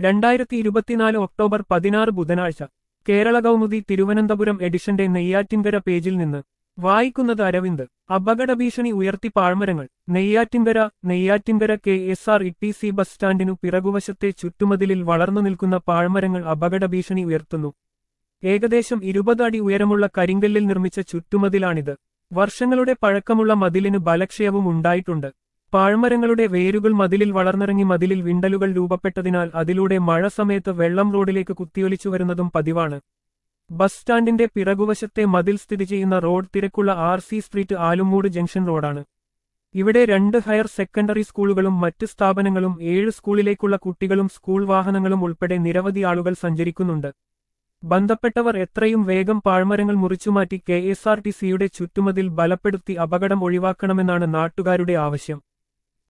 രണ്ടായിരത്തി ഇരുപത്തിനാല് ഒക്ടോബർ പതിനാറ് ബുധനാഴ്ച കേരള കൗമുദി തിരുവനന്തപുരം എഡിഷന്റെ നെയ്യാറ്റിൻകര പേജിൽ നിന്ന് വായിക്കുന്നത് അരവിന്ദ് അപകട ഭീഷണി ഉയർത്തി പാഴ്മരങ്ങൾ Neyyattinkara Neyyattinkara K S R E T C bus സ്റ്റാൻഡിനു പിറകുവശത്തെ ചുറ്റുമതിലിൽ വളർന്നു നിൽക്കുന്ന പാഴ്മരങ്ങൾ അപകട ഭീഷണി ഉയർത്തുന്നു ഏകദേശം ഇരുപത് അടി ഉയരമുള്ള കരിങ്കല്ലിൽ നിർമ്മിച്ച ചുറ്റുമതിലാണിത് വർഷങ്ങളുടെ പഴക്കമുള്ള മതിലിന് ബലക്ഷയവും ഉണ്ടായിട്ടുണ്ട് പാഴ്മരങ്ങളുടെ വേരുകൾ മതിലിൽ വളർന്നിറങ്ങി മതിലിൽ വിണ്ടലുകൾ രൂപപ്പെട്ടതിനാൽ അതിലൂടെ മഴ സമയത്ത് വെള്ളം റോഡിലേക്ക് കുത്തിയൊലിച്ചു വരുന്നതും പതിവാണ് ബസ് സ്റ്റാൻഡിന്റെ പിറകുവശത്തെ മതിൽ സ്ഥിതി ചെയ്യുന്ന റോഡ് തിരക്കുള്ള R C street Alumoodu junction റോഡാണ് ഇവിടെ രണ്ട് ഹയർ സെക്കൻഡറി സ്കൂളുകളും മറ്റ് സ്ഥാപനങ്ങളും ഏഴ് സ്കൂളിലേക്കുള്ള കുട്ടികളും സ്കൂൾ വാഹനങ്ങളും ഉൾപ്പെടെ നിരവധി ആളുകൾ സഞ്ചരിക്കുന്നുണ്ട് ബന്ധപ്പെട്ടവർ എത്രയും വേഗം പാഴ്മരങ്ങൾ മുറിച്ചുമാറ്റി കെ എസ് ആർ ടി സിയുടെ ചുറ്റുമതിൽ ബലപ്പെടുത്തി അപകടം ഒഴിവാക്കണമെന്നാണ് നാട്ടുകാരുടെ ആവശ്യം